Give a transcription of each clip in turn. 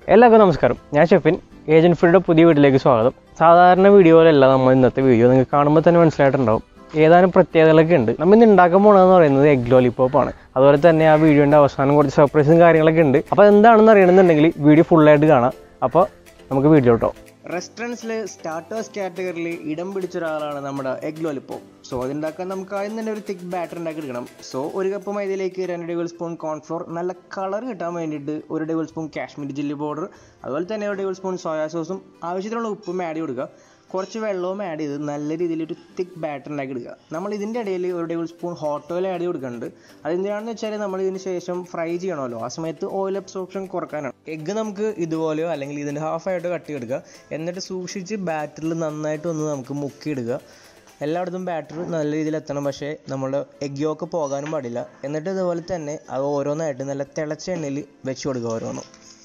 എല്ലാവർക്കും നമസ്കാരം ഞാൻ ഷെഫിൻ ഏജന്റ് ഫുഡിയുടെ പുതിയ വീട്ടിലേക്ക് സ്വാഗതം സാധാരണ വീഡിയോയിലല്ല നമ്മൾ ഇന്നത്തെ വീഡിയോ നിങ്ങൾക്ക് കാണുമ്പോൾ തന്നെ മനസ്സിലായിട്ടുണ്ടാവും ഏതാനും പ്രത്യേകതകളൊക്കെ ഉണ്ട് നമ്മൾ ഇന്ന് ഉണ്ടാക്കാൻ പോകണമെന്ന് പറയുന്നത് എഗ് ലോലിപ്പോപ്പ് ആണ് അതുപോലെ തന്നെ ആ വീഡിയോൻ്റെ അവസാനം കുറച്ച് സർപ്രൈസും കാര്യങ്ങളൊക്കെ ഉണ്ട് അപ്പോൾ എന്താണെന്ന് അറിയണമെന്നുണ്ടെങ്കിൽ വീഡിയോ ഫുള്ളായിട്ട് കാണാം അപ്പോൾ നമുക്ക് വീഡിയോ കേട്ടോ റെസ്റ്റോറൻറ്റ്സിലെ സ്റ്റാർട്ടേഴ്സ് കാറ്റഗറിയിൽ ഇടം പിടിച്ച ഒരാളാണ് നമ്മുടെ എഗ് ലോലിപ്പോപ്പ് സോ അതുണ്ടാക്കാൻ നമുക്ക് ആദ്യം തന്നെ ഒരു തിക്ക് ബാറ്റർ ഉണ്ടാക്കി എടുക്കണം സോ ഒരു കപ്പ് മൈദയിലേക്ക് രണ്ട് ടേബിൾ സ്പൂൺ കോൺഫ്ലോർ നല്ല കളർ കിട്ടാൻ വേണ്ടിയിട്ട് ഒരു tablespoon Kashmiri chilli powder അതുപോലെ തന്നെ ഒരു ടേബിൾ സ്പൂൺ സോയാ സോസും ആവശ്യത്തിനുള്ള ഉപ്പും ആഡ് ചെയ്ത് കൊടുക്കുക കുറച്ച് വെള്ളവും ആഡ് ചെയ്ത് നല്ല രീതിയിൽ ഒരു തിക്ക് ബാറ്റർ ഉണ്ടാക്കി എടുക്കുക നമ്മൾ ഇതിൻ്റെ ഇടയിൽ ഒരു tablespoon hot oil add ചെയ്ത് കൊടുക്കുന്നുണ്ട് അതെന്തിനാണെന്ന് വെച്ചാൽ നമ്മൾ ഇതിന് ശേഷം ഫ്രൈ ചെയ്യണമല്ലോ ആ സമയത്ത് ഓയിൽ അബ്സോർപ്ഷൻ കുറക്കാനാണ് എഗ്ഗ് നമുക്ക് ഇതുപോലെയോ അല്ലെങ്കിൽ ഇതിൻ്റെ ഹാഫ് ആയിട്ട് കട്ട് ചെയ്തെടുക്കുക എന്നിട്ട് സൂക്ഷിച്ച് ബാറ്ററിൽ നന്നായിട്ട് ഒന്ന് നമുക്ക് മുക്കിയിടുക എല്ലായിടത്തും ബാറ്റർ നല്ല രീതിയിൽ എത്തണം പക്ഷേ നമ്മുടെ എഗ് യോക്ക് പോകാനും പാടില്ല എന്നിട്ട് ഇതുപോലെ തന്നെ അത് ഓരോന്നായിട്ട് നല്ല തിളച്ച എണ്ണയിൽ വെച്ച് കൊടുക്കുക ഓരോന്നും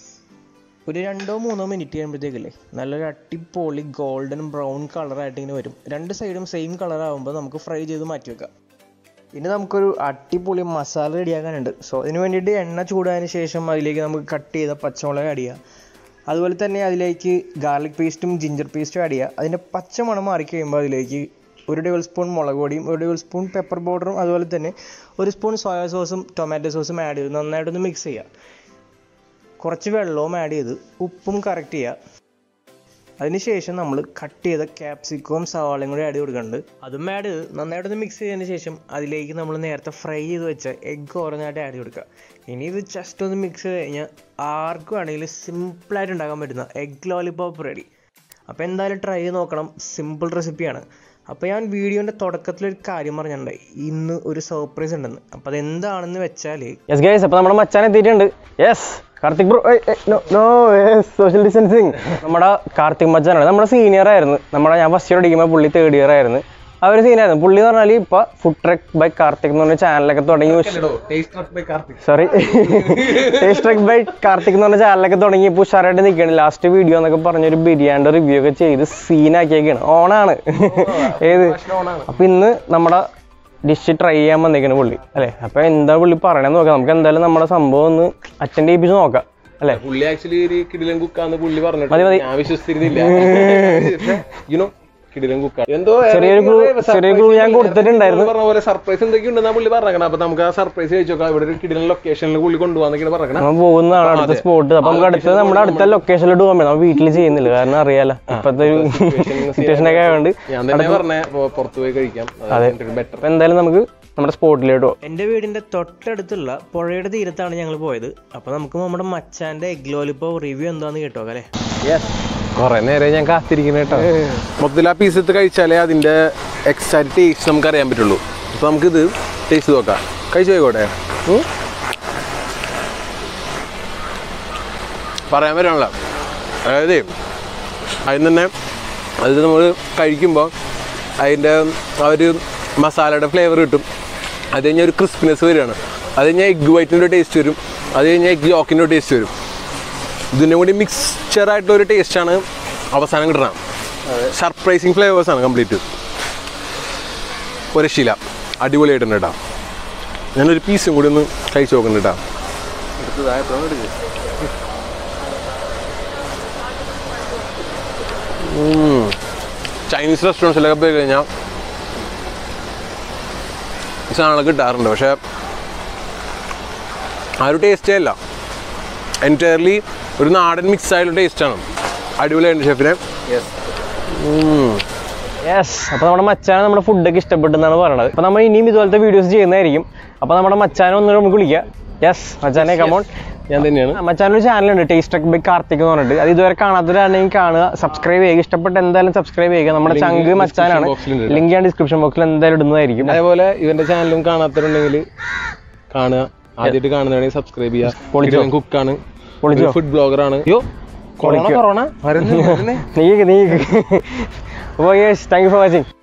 ഒരു രണ്ടോ മൂന്നോ മിനിറ്റ് കഴിയുമ്പോഴത്തേക്കില്ലേ നല്ലൊരു അടിപൊളി ഗോൾഡൻ ബ്രൗൺ കളറായിട്ട് ഇങ്ങനെ വരും രണ്ട് സൈഡും സെയിം കളർ ആകുമ്പോൾ നമുക്ക് ഫ്രൈ ചെയ്ത് മാറ്റി വെക്കാം ഇനി നമുക്കൊരു അടിപൊളി മസാല റെഡിയാക്കാനുണ്ട് സോ അതിന് വേണ്ടിയിട്ട് എണ്ണ ചൂടായതിനു ശേഷം അതിലേക്ക് നമുക്ക് കട്ട് ചെയ്ത പച്ചമുളക് ആഡ് ചെയ്യുക അതുപോലെ തന്നെ അതിലേക്ക് ഗാർലിക് പേസ്റ്റും ജിഞ്ചർ പേസ്റ്റും ആഡ് ചെയ്യുക അതിൻ്റെ പച്ച മണം മാറി കഴിയുമ്പോൾ അതിലേക്ക് ഒരു ടേബിൾ സ്പൂൺ മുളക് പൊടിയും ഒരു ടേബിൾ സ്പൂൺ പെപ്പർ പൗഡറും അതുപോലെ തന്നെ ഒരു സ്പൂൺ സോയാ സോസും ടൊമാറ്റോ സോസും ആഡ് ചെയ്ത് നന്നായിട്ടൊന്ന് മിക്സ് ചെയ്യുക കുറച്ച് വെള്ളവും ആഡ് ചെയ്ത് ഉപ്പും കറക്റ്റ് ചെയ്യുക അതിനുശേഷം നമ്മൾ കട്ട് ചെയ്ത ക്യാപ്സിക്കവും സവാളയും കൂടി ആഡ് ചെയ്ത് കൊടുക്കുന്നുണ്ട് അതും ആഡ് ചെയ്ത് നന്നായിട്ടൊന്ന് മിക്സ് ചെയ്തതിന് ശേഷം അതിലേക്ക് നമ്മൾ നേരത്തെ ഫ്രൈ ചെയ്ത് വെച്ച എഗ്ഗ് ഓരോന്നായിട്ട് ആഡ് ചെയ്ത് കൊടുക്കുക ഇനി ഇത് ജസ്റ്റ് ഒന്ന് മിക്സ് ചെയ്ത് കഴിഞ്ഞാൽ ആർക്കും ആണെങ്കിലും സിമ്പിളായിട്ട് ഉണ്ടാക്കാൻ പറ്റുന്ന എഗ് ലോലിപോപ്പ് റെഡി അപ്പോൾ എന്തായാലും ട്രൈ ചെയ്ത് നോക്കണം സിമ്പിൾ റെസിപ്പിയാണ് അപ്പോൾ ഞാൻ വീഡിയോൻ്റെ തുടക്കത്തിലൊരു കാര്യം പറഞ്ഞിട്ടുണ്ടായി ഇന്ന് ഒരു സർപ്രൈസ് ഉണ്ടെന്ന് അപ്പോൾ അത് എന്താണെന്ന് വെച്ചാൽ യെസ് ഗൈസ് അപ്പോൾ നമ്മുടെ മച്ചാൻ എത്തിയിട്ടുണ്ട് yes Karthik bro no social distancing നമ്മുടെ കാർത്തിക് മച്ചാനാണ് നമ്മുടെ സീനിയർ ആയിരുന്നു നമ്മുടെ ഞാൻ ഫസ്റ്റ് ഇയർ പഠിക്കുമ്പോൾ പുള്ളി തേർഡ് ഇയർ ആയിരുന്നു ആ ഒരു സീനായിരുന്നു പുള്ളി എന്ന് പറഞ്ഞാൽ ഇപ്പൊ ഫുഡ് ട്രക്ക് ബൈ കാർത്തിക് എന്ന് പറഞ്ഞ ചാനലൊക്കെ തുടങ്ങി sorry taste truck by Karthik എന്ന് പറഞ്ഞ ചാനലൊക്കെ തുടങ്ങി ഇപ്പോൾ ഉഷാറായിട്ട് നിൽക്കുകയാണ് ലാസ്റ്റ് വീഡിയോ എന്നൊക്കെ പറഞ്ഞൊരു ബിരിയാണിയുടെ റിവ്യൂ ഒക്കെ ചെയ്ത് സീനാക്കിയൊക്കെയാണ് ഓണാണ് ഏത് അപ്പൊ ഇന്ന് നമ്മുടെ ഡിഷ് ട്രൈ ചെയ്യാൻ വന്നേക്കാണ് പുള്ളി അല്ലേ അപ്പൊ എന്താ പുള്ളി പറയണെന്ന് നോക്കാം നമുക്ക് എന്തായാലും നമ്മുടെ സംഭവം ഒന്ന് അറ്റൻഡ് ചെയ്യിപ്പിച്ച് നോക്കാം അല്ലേ പുള്ളി ആക്ച്വലി ഒരു കിടിലൻ കുക്കാന്ന് പുള്ളി മതി, പറഞ്ഞിട്ട് മതി. ഞാൻ വിശ്വസിച്ചിരുന്നില്ല യുനോ കിടിലൻ കുക്ക എന്തോ ചെറിയൊരു clue- surprise ചെറിയൊരു clue ഞാൻ കൊടുത്തിട്ടുണ്ടായിരുന്നു. പറഞ്ഞ പോലെ സർപ്രൈസ് എന്തൊക്കെ ഉണ്ടെന്നാ പുള്ളി പറഞ്ഞേക്കണം അപ്പൊ നമുക്ക് ആ സർപ്രൈസ് കഴിച്ചു നോക്കാം ഇവിടെ ഒരു കിടിലൻ ലൊക്കേഷനിൽ പുള്ളി കൊണ്ടുപോകാന്നൊക്കെയാണ് പറഞ്ഞേക്കണം നമ്മൾ പോകുന്നതാണ് അടുത്ത സ്പോട്ട് അപ്പൊ നമുക്ക് അടുത്ത നമ്മുടെ അടുത്ത ലൊക്കേഷനിലോട്ട് പോകാൻ പറ്റും നമ്മൾ വീട്ടിൽ ചെയ്യുന്നില്ല കാരണം അറിയാലോ ഇപ്പത്തെ ഒരു സിറ്റുവേഷൻ ഒക്കെ ആയതുകൊണ്ട് ഞാൻ തന്നെ പറഞ്ഞ പുറത്തു പോയി കഴിക്കാം ബെറ്റർ അപ്പൊ എന്തായാലും നമുക്ക് നമ്മുടെ സ്പോട്ടിലോട്ട് പോകാം എന്റെ വീടിന്റെ തൊട്ടടുത്തുള്ള പുഴയുടെ തീരത്താണ് ഞങ്ങൾ പോയത് അപ്പൊ നമുക്ക് നമ്മുടെ മച്ചാന്റെ എഗ് ലോലിപ്പോ റിവ്യൂ എന്താന്ന് കേട്ടോ അല്ലേ കുറെ നേരം ഞാൻ കാത്തിരിക്കുന്ന കേട്ടോ മൊത്തത്തിൽ ആ പീസ് എടുത്ത് കഴിച്ചാലേ അതിന്റെ എക്സാക്ട് ടേസ്റ്റ് നമുക്ക് അറിയാൻ പറ്റുള്ളൂ അപ്പൊ നമുക്കിത് ടേസ്റ്റ് നോക്കാം കഴിച്ചു പോയിക്കോട്ടെ ഉം? പറയാൻ പറ്റാണല്ലോ അതായത് അതിന് തന്നെ അത് നമ്മൾ കഴിക്കുമ്പോൾ അതിൻ്റെ ആ ഒരു മസാലയുടെ ഫ്ലേവർ കിട്ടും അത് കഴിഞ്ഞാൽ ഒരു ക്രിസ്പിനെസ് വരികയാണ് അത് കഴിഞ്ഞാൽ എഗ് വൈറ്റിൻ്റെ ടേസ്റ്റ് വരും അത് കഴിഞ്ഞാൽ എഗ് യോക്കിൻ്റെ ടേസ്റ്റ് വരും ഇതിൻ്റെ കൂടി മിക്സ്ചർ ആയിട്ടുള്ള ഒരു ടേസ്റ്റാണ് അവസാനം കിട്ടണം സർപ്രൈസിങ് ഫ്ലേവേഴ്സാണ് കംപ്ലീറ്റ് ഒരു ശീല അടിപൊളിയായിട്ടുണ്ട് കേട്ടോ ഞാനൊരു പീസും കൂടി ഒന്ന് കഴിച്ചു നോക്കുന്നുണ്ട് കേട്ടോ ഉം. ചൈനീസ് റെസ്റ്റോറൻറ്റ്സിലൊക്കെ പോയി കഴിഞ്ഞാൽ ഈ സാധനങ്ങളൊക്കെ കിട്ടാറുണ്ട് പക്ഷേ ആ ഒരു ടേസ്റ്റേ അല്ല എൻറ്റയർലി ഒരു നാടൻ മിക്സ് ആയിട്ടുള്ള ടേസ്റ്റാണ് അടിപൊളിയായിട്ട് ഷെഫിനെ യെസ് അപ്പൊ നമ്മുടെ മച്ചാനെ നമ്മുടെ ഫുഡൊക്കെ ഇഷ്ടപ്പെട്ടെന്നാണ് പറയണത് അപ്പൊ നമ്മൾ ഇനിയും ഇതുപോലത്തെ വീഡിയോസ് ചെയ്യുന്നതായിരിക്കും അപ്പൊ നമ്മുടെ മച്ചാനെ ഒന്ന് നമുക്ക് വിളിക്കാം യെസ് മച്ചാനെ കമോൺ ഞാൻ തന്നെയാണ് മച്ചാനൊരു ചാനലുണ്ട് ടേസ്റ്റ് ബൈ കാർത്തിക് എന്ന് പറഞ്ഞിട്ട് അത് ഇതുവരെ കാണാത്തവരാണെങ്കിൽ കാണുക സബ്സ്ക്രൈബ് ചെയ്യുക ഇഷ്ടപ്പെട്ട എന്തായാലും സബ്സ്ക്രൈബ് ചെയ്യുക നമ്മുടെ Link ചങ്ക് description മച്ചാനാണ് box ൽ ഉണ്ട് ലിങ്ക് ഞാൻ ഡിസ്ക്രിപ്ഷൻ ബോക്സിൽ എന്തായാലും ഇടുന്നതായിരിക്കും അതേപോലെ ഇവന്റെ ചാനലും കാണാത്തവരുണ്ടെങ്കിൽ കാണുക ആദ്യമായിട്ട് കാണുന്നതാണെങ്കിൽ സബ്സ്ക്രൈബ് പൊളിച്ചോ? ചെയ്യുക കുക്കാണ് പൊളിച്ചോ? ഫുഡ് ബ്ലോഗറാണ് യോ കൊറോണ പൊളിക്കുക. കൊറോണ വരുന്നു, വരുന്നു. നീ നീ അപ്പോൾ yes thank you for watching